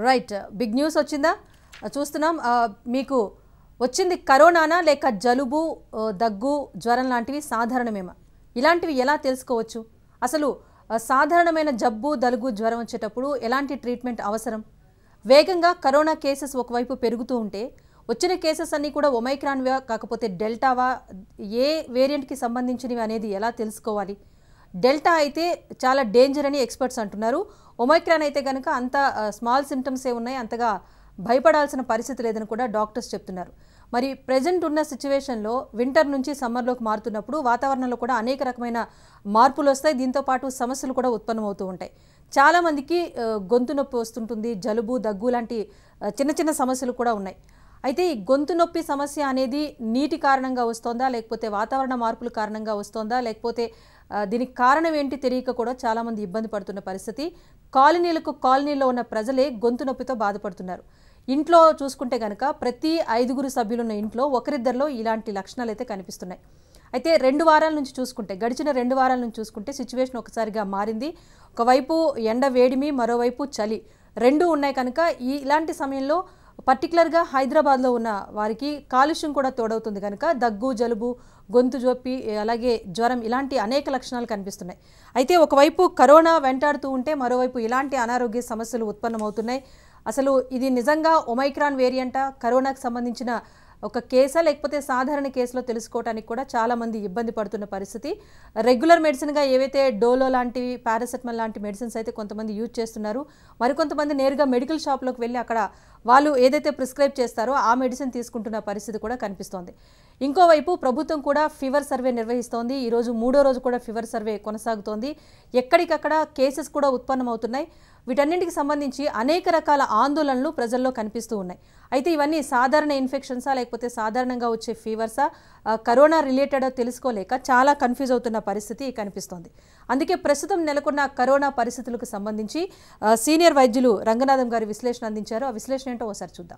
right big news వచ్చిందా చూస్తున్నాం ఆ, మీకు వచ్చింది కరోనానా లేక జలుబు ఆ, దగ్గు జ్వరం లాంటివి సాధారణమేమా ఇలాంటివి ఎలా తెలుసుకోవచ్చు అసలు ఆ, సాధారణమైన జబ్బు దలుగు జ్వరం వచ్చేటప్పుడు ఎలాంటి ట్రీట్మెంట్ అవసరం వేగంగా కరోనా కేసెస్ ఒకవైపు పెరుగుతూ ఉంటే వచ్చిన కేసెస్ అన్నీ కూడా ఒమైక్రాన్వా కాకపోతే డెల్టావా ఏ వేరియంట్కి సంబంధించినవి అనేది ఎలా తెలుసుకోవాలి డెల్టా అయితే చాలా డేంజర్ అని ఎక్స్పర్ట్స్ అంటున్నారు ఒమైక్రాన్ అయితే కనుక అంత స్మాల్ సిమ్టమ్సే ఉన్నాయి అంతగా భయపడాల్సిన పరిస్థితి లేదని కూడా డాక్టర్స్ చెప్తున్నారు మరి ప్రజెంట్ ఉన్న సిచ్యువేషన్లో వింటర్ నుంచి సమ్మర్లోకి మారుతున్నప్పుడు వాతావరణంలో కూడా అనేక రకమైన మార్పులు వస్తాయి దీంతో పాటు సమస్యలు కూడా ఉత్పన్నమవుతూ ఉంటాయి చాలామందికి ఆ, గొంతు నొప్పి వస్తుంటుంది జలుబు దగ్గు లాంటి ఆ, చిన్న చిన్న సమస్యలు కూడా ఉన్నాయి అయితే ఈ గొంతు నొప్పి సమస్య అనేది నీటి కారణంగా వస్తోందా లేకపోతే వాతావరణ మార్పుల కారణంగా వస్తోందా లేకపోతే ఆ, దీనికి కారణం ఏంటి తెలియక కూడా చాలామంది ఇబ్బంది పడుతున్న పరిస్థితి కాలనీలకు కాలనీలో ఉన్న ప్రజలే గొంతు నొప్పితో బాధపడుతున్నారు ఇంట్లో చూసుకుంటే కనుక ప్రతి ఐదుగురు సభ్యులున్న ఇంట్లో ఒకరిద్దరిలో ఇలాంటి లక్షణాలు అయితే కనిపిస్తున్నాయి అయితే రెండు వారాల నుంచి చూసుకుంటే గడిచిన రెండు వారాల నుంచి చూసుకుంటే సిచ్యువేషన్ ఒకసారిగా మారింది ఒకవైపు ఎండ వేడిమి మరోవైపు చలి రెండు ఉన్నాయి కనుక ఈ ఇలాంటి సమయంలో పర్టికులర్గా హైదరాబాద్లో ఉన్న వారికి కాలుష్యం కూడా తోడవుతుంది కనుక దగ్గు జలుబు గొంతు జొప్పి అలాగే జ్వరం ఇలాంటి అనేక లక్షణాలు కనిపిస్తున్నాయి అయితే ఒకవైపు కరోనా వెంటాడుతూ ఉంటే మరోవైపు ఇలాంటి అనారోగ్య సమస్యలు ఉత్పన్నమవుతున్నాయి అసలు ఇది నిజంగా ఒమైక్రాన్ వేరియంటా కరోనాకు సంబంధించిన ఒక కేసా లేకపోతే సాధారణ కేసులో తెలుసుకోవడానికి కూడా చాలా మంది ఇబ్బంది పడుతున్న పరిస్థితి రెగ్యులర్ మెడిసిన్గా ఏవైతే డోలో లాంటివి పారాసెటమాల్ లాంటి మెడిసిన్స్ అయితే కొంతమంది యూజ్ చేస్తున్నారు మరికొంతమంది నేరుగా మెడికల్ షాప్లోకి వెళ్ళి అక్కడ వాళ్ళు ఏదైతే ప్రిస్క్రైబ్ చేస్తారో ఆ మెడిసిన్ తీసుకుంటున్న పరిస్థితి కూడా కనిపిస్తోంది ఇంకోవైపు ప్రభుత్వం కూడా ఫీవర్ సర్వే నిర్వహిస్తోంది ఈరోజు మూడో రోజు కూడా ఫీవర్ సర్వే కొనసాగుతోంది ఎక్కడికక్కడ కేసెస్ కూడా ఉత్పన్నమవుతున్నాయి వీటన్నింటికి సంబంధించి అనేక రకాల ఆందోళనలు ప్రజల్లో కనిపిస్తూ ఉన్నాయి అయితే ఇవన్నీ సాధారణ ఇన్ఫెక్షన్సా లేకపోతే సాధారణంగా వచ్చే ఫీవర్సా ఆ, కరోనా రిలేటెడ్ తెలుసుకోలేక చాలా కన్ఫ్యూజ్ అవుతున్న పరిస్థితి కనిపిస్తోంది అందుకే ప్రస్తుతం నెలకొన్న కరోనా పరిస్థితులకు సంబంధించి ఆ, సీనియర్ వైద్యులు రంగనాథం గారి విశ్లేషణ అందించారు ఆ విశ్లేషణ ఏంటో ఒకసారి చూద్దాం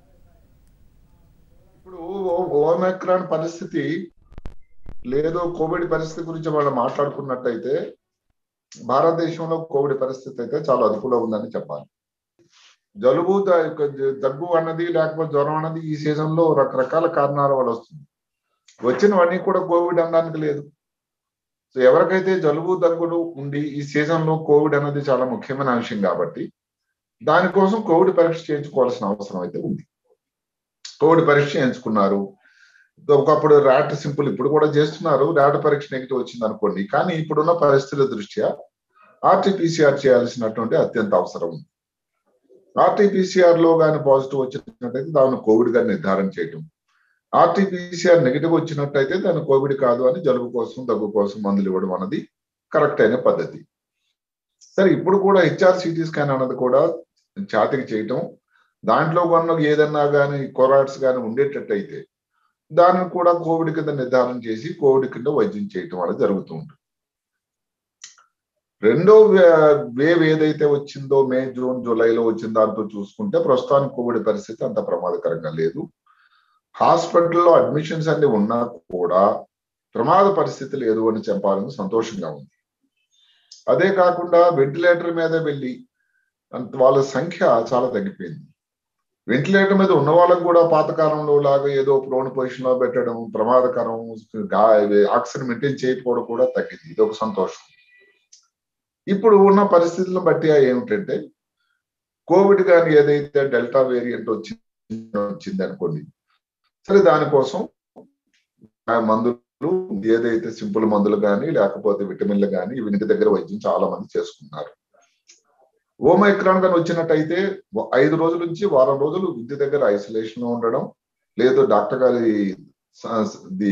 ఇప్పుడు ఓ- ఓమైక్రాన్ పరిస్థితి లేదు కోవిడ్ పరిస్థితి గురించి మనం మాట్లాడుకున్నట్టయితే భారతదేశంలో కోవిడ్ పరిస్థితి అయితే చాలా అదుపులో ఉందని చెప్పాలి జలుబు ద- దగ్గు అన్నది లేకపోతే జ్వరం అన్నది ఈ సీజన్ లో రకరకాల కారణాల వల్ల వస్తుంది వచ్చినవన్నీ కూడా కోవిడ్ అనడానికి లేదు సో ఎవరికైతే జలుబు దగ్గులు ఉండి ఈ సీజన్ లో కోవిడ్ అన్నది చాలా ముఖ్యమైన విషయం కాబట్టి దానికోసం కోవిడ్ పరీక్ష చేయించుకోవాల్సిన అవసరం అయితే ఉంది కోవిడ్ పరీక్ష చేయించుకున్నారు ఒకప్పుడు ర్యాట్ సింపుల్ ఇప్పుడు కూడా చేస్తున్నారు ర్యాట్ పరీక్ష నెగిటివ్ వచ్చింది అనుకోండి కానీ ఇప్పుడున్న పరిస్థితుల దృష్ట్యా ఆర్టీపీసీఆర్ చేయాల్సినటువంటి అత్యంత అవసరం ఉంది ఆర్టీపీసీఆర్ లో కానీ పాజిటివ్ వచ్చినట్టయితే దాన్ని కోవిడ్ గా నిర్ధారణ చేయటం ఆర్టీపీసీఆర్ నెగిటివ్ వచ్చినట్టయితే దాన్ని కోవిడ్ కాదు అని జలుబు కోసం దగ్గు కోసం మందులు ఇవ్వడం అన్నది కరెక్ట్ అయిన పద్ధతి సరే ఇప్పుడు కూడా హెచ్ఆర్ సిటీ స్కాన్ అన్నది కూడా ఛాతికి చేయటం దాంట్లో కొన్న ఏదన్నా కానీ కొరాట్స్ కానీ ఉండేటట్టయితే దాన్ని కూడా కోవిడ్ కింద నిర్ధారణ చేసి కోవిడ్ కింద వైద్యం చేయటం వల్ల జరుగుతూ ఉంటుంది రెండో వే- వేవ్ ఏదైతే వచ్చిందో మే జూన్ జూలైలో వచ్చిన దాంతో చూసుకుంటే ప్రస్తుతానికి కోవిడ్ పరిస్థితి అంత ప్రమాదకరంగా లేదు హాస్పిటల్లో అడ్మిషన్స్ అన్ని ఉన్నా కూడా ప్రమాద పరిస్థితి లేదు అని చెప్పాలని సంతోషంగా ఉంది అదే కాకుండా వెంటిలేటర్ మీద వెళ్ళి అంత- వాళ్ళ సంఖ్య చాలా తగ్గిపోయింది వెంటిలేటర్ మీద ఉన్న వాళ్ళకు కూడా పాతకాలంలో లాగా ఏదో ప్రోన్ పొజిషన్ లో పెట్టడం ప్రమాదకరం గా- ఆక్సిజన్ మెయింటైన్ చేయకపోవడం కూడా తగ్గింది ఇది ఒక సంతోషం ఇప్పుడు ఉన్న పరిస్థితులను బట్టి ఏమిటంటే కోవిడ్ కానీ ఏదైతే డెల్టా వేరియంట్ వచ్చింది వచ్చింది అనుకోండి సరే దానికోసం ఆ మందులు ఏదైతే సింపుల్ మందులు కానీ లేకపోతే విటమిన్లు కానీ ఇవి ఇంటి దగ్గర వైద్యం చాలా మంది చేసుకున్నారు ఓమైక్రాన్ కానీ వచ్చినట్టయితే వ- ఐదు రోజుల నుంచి వారం రోజులు ఇంటి దగ్గర ఐసోలేషన్ లో ఉండడం లేదు డాక్టర్ గారి స- ది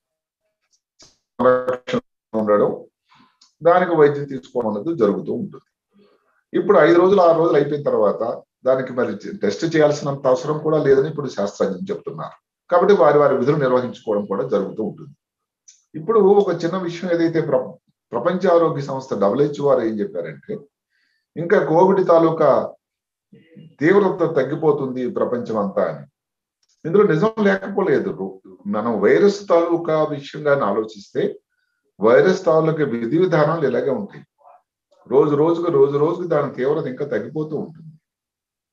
సంరక్షణలో ఉండడం దానికి వైద్యం తీసుకోవడం అనేది జరుగుతూ ఉంటుంది ఇప్పుడు ఐదు రోజులు ఆరు రోజులు అయిపోయిన తర్వాత దానికి మరి టెస్ట్ చేయాల్సినంత అవసరం కూడా లేదని ఇప్పుడు శాస్త్రజ్ఞులు చెప్తున్నారు కాబట్టి వారి వారి విధులు నిర్వహించుకోవడం కూడా జరుగుతూ ఉంటుంది ఇప్పుడు ఒక చిన్న విషయం ఏదైతే ప్ర ప్రపంచ ఆరోగ్య సంస్థ డబ్ల్యూహెచ్ఓ వారు ఏం చెప్పారంటే ఇంకా కోవిడ్ తాలూకా తీవ్రత తగ్గిపోతుంది ప్రపంచం అంతా అని ఇందులో నిజం లేకపోలేదు మనం వైరస్ తాలూకా విషయంగానే ఆలోచిస్తే వైరస్ తాలూకా విధి విధానాలు ఇలాగే ఉంటాయి రోజు రోజుకు రోజు రోజుకు దాని తీవ్రత ఇంకా తగ్గిపోతూ ఉంటుంది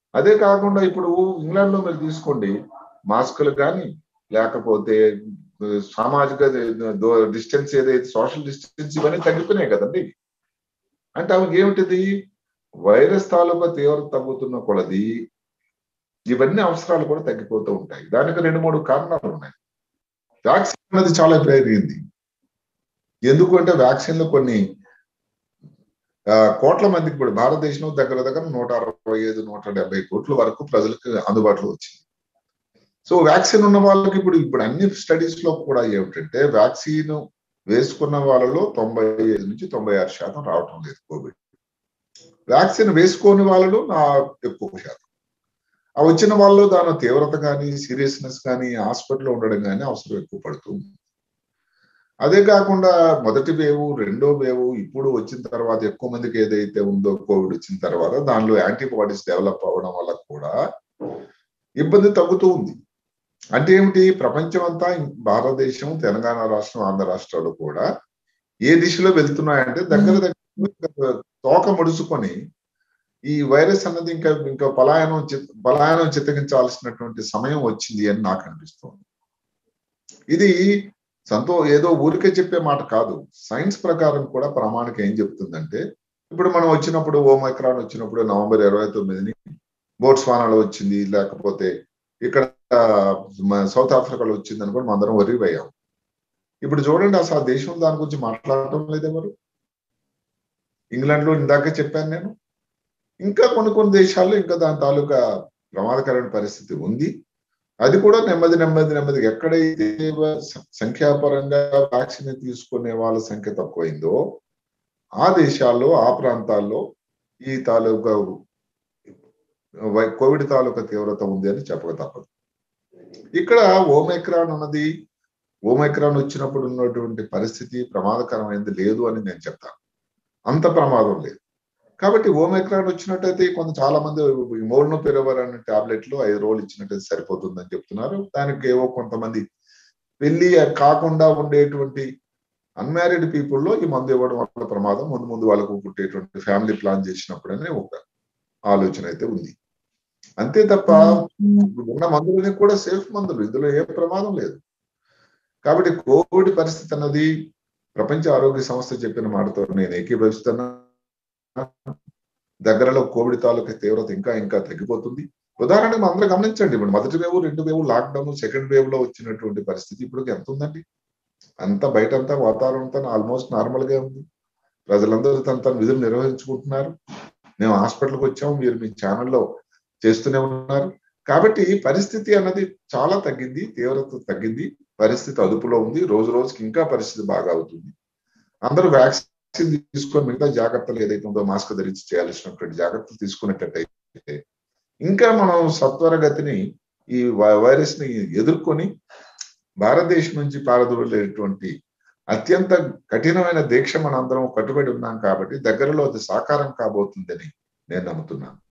అదే కాకుండా ఇప్పుడు ఇంగ్లాండ్ లో మీరు తీసుకోండి మాస్కులు కానీ లేకపోతే సామాజిక డిస్టెన్స్ ఏదైతే సోషల్ డిస్టెన్స్ ఇవన్నీ తగ్గిపోయినాయి కదండి అంటే అవి ఏమిటిది వైరస్ తాలూకా తీవ్రత తగ్గుతున్న కొలది ఇవన్నీ అవసరాలు కూడా తగ్గిపోతూ ఉంటాయి దానికి రెండు మూడు కారణాలు ఉన్నాయి వ్యాక్సిన్ అనేది చాలా పెరిగింది ఎందుకంటే వ్యాక్సిన్లు కొన్ని కోట్ల మందికి ఇప్పుడు భారతదేశంలో దగ్గర దగ్గర నూట అరవై ఐదు నూట డెబ్బై కోట్ల వరకు ప్రజలకు అందుబాటులో వచ్చింది సో వ్యాక్సిన్ ఉన్న వాళ్ళకి ఇప్పుడు ఇప్పుడు అన్ని స్టడీస్ లో కూడా ఏమిటంటే వ్యాక్సిన్ వేసుకున్న వాళ్ళలో తొంభై ఐదు నుంచి తొంభై ఆరు శాతం రావటం లేదు కోవిడ్ వ్యాక్సిన్ వేసుకోని వాళ్ళలో నా ఎక్కువ శాతం ఆ వచ్చిన వాళ్ళు దాని తీవ్రత కానీ సీరియస్నెస్ కానీ హాస్పిటల్లో ఉండడం కానీ అవసరం ఎక్కువ పడుతుంది అదే కాకుండా మొదటి వేవు రెండో వేవు ఇప్పుడు వచ్చిన తర్వాత ఎక్కువ మందికి ఏదైతే ఉందో కోవిడ్ వచ్చిన తర్వాత దానిలో యాంటీబాడీస్ డెవలప్ అవ్వడం వల్ల కూడా ఇబ్బంది తగ్గుతూ ఉంది అంటే ఏమిటి ప్రపంచం అంతా భారతదేశం తెలంగాణ రాష్ట్రం ఆంధ్ర రాష్ట్రాలు కూడా ఏ దిశలో వెళ్తున్నాయంటే దగ్గర దగ్గర తోక ముడుచుకొని ఈ వైరస్ అన్నది ఇంకా ఇంకా పలాయనం పలాయనం చిత్తగించాల్సినటువంటి సమయం వచ్చింది అని నాకు అనిపిస్తోంది ఇది సంతో ఏదో ఊరికే చెప్పే మాట కాదు సైన్స్ ప్రకారం కూడా ప్రామాణిక ఏం చెప్తుందంటే ఇప్పుడు మనం వచ్చినప్పుడు ఓమైక్రాన్ వచ్చినప్పుడు నవంబర్ ఇరవై తొమ్మిదిని బోట్స్వానాలో వచ్చింది లేకపోతే ఇక్కడ సౌత్ ఆఫ్రికాలో వచ్చింది అని కూడా మనందరం వరిపోయాం ఇప్పుడు చూడండి అసలు ఆ దేశం దాని గురించి మాట్లాడటం లేదు ఎవరు ఇంగ్లాండ్ లో ఇందాక చెప్పాను నేను ఇంకా కొన్ని కొన్ని దేశాల్లో ఇంకా దాని తాలూకా ప్రమాదకరమైన పరిస్థితి ఉంది అది కూడా నెమ్మది నెమ్మది నెమ్మది ఎక్కడైతే సంఖ్యాపరంగా వ్యాక్సిన్ తీసుకునే వాళ్ళ సంఖ్య తక్కువైందో ఆ దేశాల్లో ఆ ప్రాంతాల్లో ఈ తాలూకా కోవిడ్ తాలూకా తీవ్రత ఉంది అని చెప్పక తప్పదు ఇక్కడ ఓమైక్రాన్ అన్నది ఓమైక్రాన్ వచ్చినప్పుడు ఉన్నటువంటి పరిస్థితి ప్రమాదకరమైనది లేదు అని నేను చెప్తాను అంత ప్రమాదం లేదు కాబట్టి ఓమైక్రాన్ వచ్చినట్టయితే కొంత చాలా మంది మోల్నో పెరవర్ అనే టాబ్లెట్లు ఐదు రోజులు ఇచ్చినట్టయితే సరిపోతుందని చెప్తున్నారు దానికి ఏవో కొంతమంది పెళ్లి కాకుండా ఉండేటువంటి అన్మ్యారీడ్ పీపుల్లో ఈ మందు ఇవ్వడం వల్ల ప్రమాదం ముందు ముందు వాళ్ళకు పుట్టేటువంటి ఫ్యామిలీ ప్లాన్ చేసినప్పుడనే ఒక ఆలోచన అయితే ఉంది అంతే తప్ప ఉన్న మందులని కూడా సేఫ్ మందులు ఇందులో ఏ ప్రమాదం లేదు కాబట్టి కోవిడ్ పరిస్థితి అన్నది ప్రపంచ ఆరోగ్య సంస్థ చెప్పిన మాటతో నేను ఏకీభవిస్తున్నా దగ్గరలో కోవిడ్ తాలూకా తీవ్రత ఇంకా ఇంకా తగ్గిపోతుంది ఉదాహరణకు అందరూ గమనించండి ఇప్పుడు మొదటి వేవ్ రెండు వేవ్ లాక్డౌన్ సెకండ్ వేవ్ లో వచ్చినటువంటి పరిస్థితి ఇప్పుడు ఎంత ఉందండి అంతా బయట అంతా వాతావరణం అంతా ఆల్మోస్ట్ నార్మల్ గా ఉంది ప్రజలందరూ తన తన విధులు నిర్వహించుకుంటున్నారు మేము హాస్పిటల్కి వచ్చాము మీరు మీ ఛానల్లో చేస్తూనే ఉన్నారు కాబట్టి పరిస్థితి అన్నది చాలా తగ్గింది తీవ్రత తగ్గింది పరిస్థితి అదుపులో ఉంది రోజు రోజుకి ఇంకా పరిస్థితి బాగా అవుతుంది అందరూ వ్యాక్సిన్ తీసుకొని మిగతా జాగ్రత్తలు ఏదైతే ఉందో మాస్క్ ధరించి చేయాల్సినటువంటి జాగ్రత్తలు తీసుకున్నట్టయితే ఇంకా మనం సత్వరగతిని ఈ వైరస్ ని ఎదుర్కొని భారతదేశం నుంచి పారదోలేటువంటి అత్యంత కఠినమైన దీక్ష మనందరం కట్టుబడి ఉన్నాం కాబట్టి దగ్గరలో అది సాకారం కాబోతుందని నేను నమ్ముతున్నాను